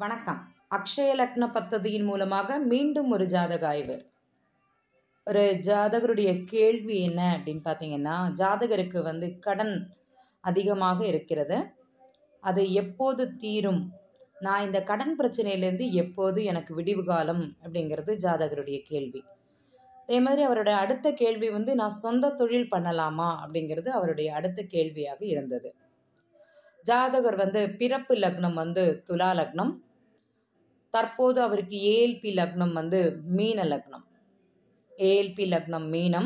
வணக்கம் அக்ஷய லக்ன பத்ததியின் மூலமாக மீண்டும் ஒரு ஜாதக ஆய்வு ஒரு ஜாதகருடைய கேள்வி என்ன அப்படின்னு பார்த்தீங்கன்னா ஜாதகருக்கு வந்து கடன் அதிகமாக இருக்கிறது அது எப்போது தீரும் நான் இந்த கடன் பிரச்சனையிலேருந்து எப்போது எனக்கு விடிவு காலம் அப்படிங்கிறது ஜாதகருடைய கேள்வி அதே மாதிரி அவருடைய அடுத்த கேள்வி வந்து நான் சொந்த தொழில் பண்ணலாமா அப்படிங்கிறது அவருடைய அடுத்த கேள்வியாக இருந்தது ஜாதகர் வந்து பிறப்பு லக்னம் வந்து துலா லக்னம் தற்போது அவருக்கு ஏஎல்பி லக்னம் வந்து மீன லக்னம் ஏஎல்பி லக்னம் மீனம்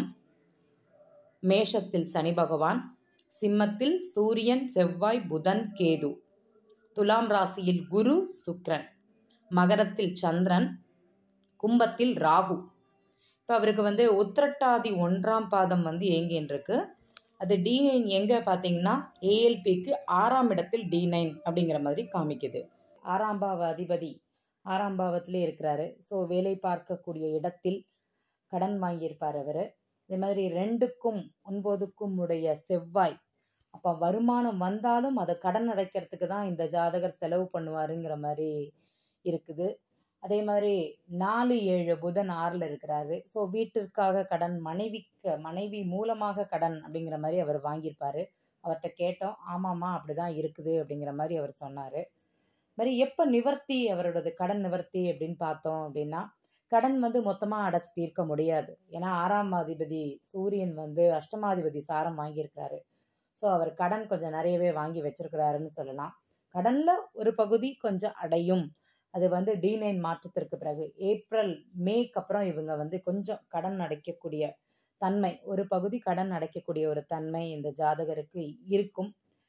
மேஷத்தில் சனி பகவான் சிம்மத்தில் சூரியன் செவ்வாய் புதன் கேது துலாம் ராசியில் குரு சுக்ரன் மகரத்தில் சந்திரன் கும்பத்தில் ராகு இப்போ அவருக்கு வந்து உத்திரட்டாதி ஒன்றாம் பாதம் வந்து எங்கேன்னு இருக்கு அது டி நைன் எங்கே பார்த்தீங்கன்னா ஏஎல்பிக்கு ஆறாம் இடத்தில் டி நைன் அப்படிங்கிற மாதிரி காமிக்குது ஆறாம் பாவ அதிபதி ஆறாம் பாவத்திலே இருக்கிறாரு ஸோ வேலை பார்க்கக்கூடிய இடத்தில் கடன் வாங்கியிருப்பார் அவர் இதே மாதிரி ரெண்டுக்கும் ஒன்பதுக்கும் உடைய செவ்வாய் அப்போ வருமானம் வந்தாலும் அதை கடன் அடைக்கிறதுக்கு தான் இந்த ஜாதகர் செலவு பண்ணுவாருங்கிற மாதிரி இருக்குது அதே மாதிரி நாலு ஏழு புதன் ஆறில் இருக்கிறாரு ஸோ வீட்டிற்காக கடன் மனைவிக்கு மனைவி மூலமாக கடன் அப்படிங்கிற மாதிரி அவர் வாங்கியிருப்பாரு அவர்கிட்ட கேட்டோம் ஆமாம்மா அப்படி தான் இருக்குது அப்படிங்கிற மாதிரி அவர் சொன்னார் மாதிரி எப்போ நிவர்த்தி அவரோடது கடன் நிவர்த்தி அப்படின்னு பார்த்தோம் அப்படின்னா கடன் வந்து மொத்தமாக அடைச்சி தீர்க்க முடியாது ஏன்னா ஆறாம் அதிபதி சூரியன் வந்து அஷ்டமாதிபதி சாரம் வாங்கியிருக்கிறாரு ஸோ அவர் கடன் கொஞ்சம் நிறையவே வாங்கி வச்சிருக்கிறாருன்னு சொல்லலாம் கடனில் ஒரு பகுதி கொஞ்சம் அடையும் அது வந்து டி நைன் மாற்றத்திற்கு பிறகு ஏப்ரல் மேக்கு அப்புறம் இவங்க வந்து கொஞ்சம் கடன் அடைக்கக்கூடிய தன்மை ஒரு பகுதி கடன் அடைக்கக்கூடிய ஒரு தன்மை இந்த ஜாதகருக்கு இருக்கும்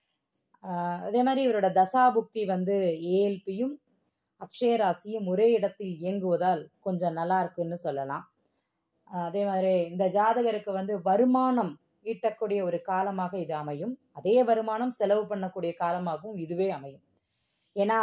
அதே மாதிரி இவரோட தசாபுக்தி வந்து ஏஎல்பியும் அக்ஷயராசியும் ஒரே இடத்தில் இயங்குவதால் கொஞ்சம் நல்லா இருக்குன்னு சொல்லலாம் அதே மாதிரி இந்த ஜாதகருக்கு வந்து வருமானம் ஈட்டக்கூடிய ஒரு காலமாக இது அமையும் அதே வருமானம் செலவு பண்ணக்கூடிய காலமாகவும் இதுவே அமையும் ஏன்னா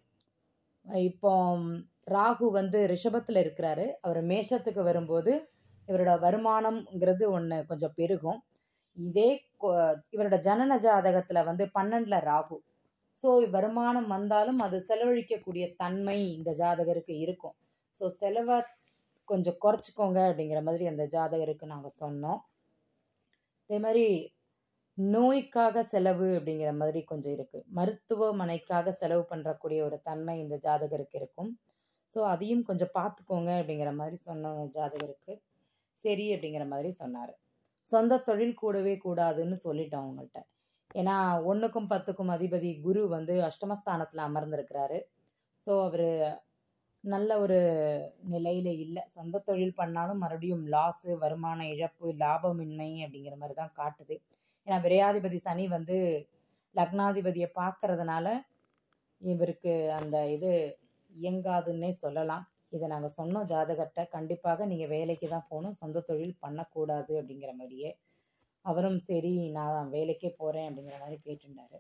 இப்போ ராகு வந்து ரிஷபத்தில் இருக்கிறாரு அவர் மேஷத்துக்கு வரும்போது இவரோட வருமானம்ங்கிறது ஒன்று கொஞ்சம் பெருகும் இதே இவரோட ஜனன ஜாதகத்தில் வந்து பன்னெண்டில் ராகு ஸோ வருமானம் வந்தாலும் அது செலவழிக்கக்கூடிய தன்மை இந்த ஜாதகருக்கு இருக்கும் ஸோ செலவை கொஞ்சம் குறைச்சிக்கோங்க அப்படிங்கிற மாதிரி அந்த ஜாதகருக்கு நாங்கள் சொன்னோம் அதே மாதிரி நோய்க்காக செலவு அப்படிங்கிற மாதிரி கொஞ்சம் இருக்குது மருத்துவமனைக்காக செலவு பண்ணுறக்கூடிய ஒரு தன்மை இந்த ஜாதகருக்கு இருக்கும் ஸோ அதையும் கொஞ்சம் பார்த்துக்கோங்க அப்படிங்கிற மாதிரி சொன்ன ஜாதகருக்கு சரி அப்படிங்கிற மாதிரி சொன்னார் சொந்த தொழில் கூடவே கூடாதுன்னு சொல்லிட்டோம் அவங்கள்ட்ட ஏன்னா ஒன்றுக்கும் பத்துக்கும் அதிபதி குரு வந்து அஷ்டமஸ்தானத்தில் அமர்ந்திருக்கிறாரு ஸோ அவர் நல்ல ஒரு நிலையில் இல்லை சொந்த தொழில் பண்ணாலும் மறுபடியும் லாஸு வருமான இழப்பு லாபமின்மை அப்படிங்கிற மாதிரி தான் காட்டுது ஏன்னா விரையாதிபதி சனி வந்து லக்னாதிபதியை பார்க்கறதுனால இவருக்கு அந்த இது இயங்காதுன்னே சொல்லலாம் இதை நாங்கள் சொன்னோம் ஜாதகர்கிட்ட கண்டிப்பாக நீங்கள் வேலைக்கு தான் போகணும் சொந்த தொழில் பண்ணக்கூடாது அப்படிங்கிற மாதிரியே அவரும் சரி நான் வேலைக்கே போகிறேன் அப்படிங்கிற மாதிரி கேட்டுட்டாரு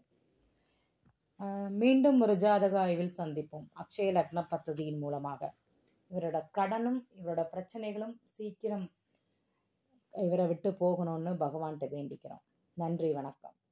மீண்டும் ஒரு ஜாதக ஆய்வில் சந்திப்போம் அக்ஷய லக்ன பத்ததியின் மூலமாக இவரோட கடனும் இவரோட பிரச்சனைகளும் சீக்கிரம் இவரை விட்டு போகணும்னு பகவான்கிட்ட வேண்டிக்கிறோம் நன்றி வணக்கம்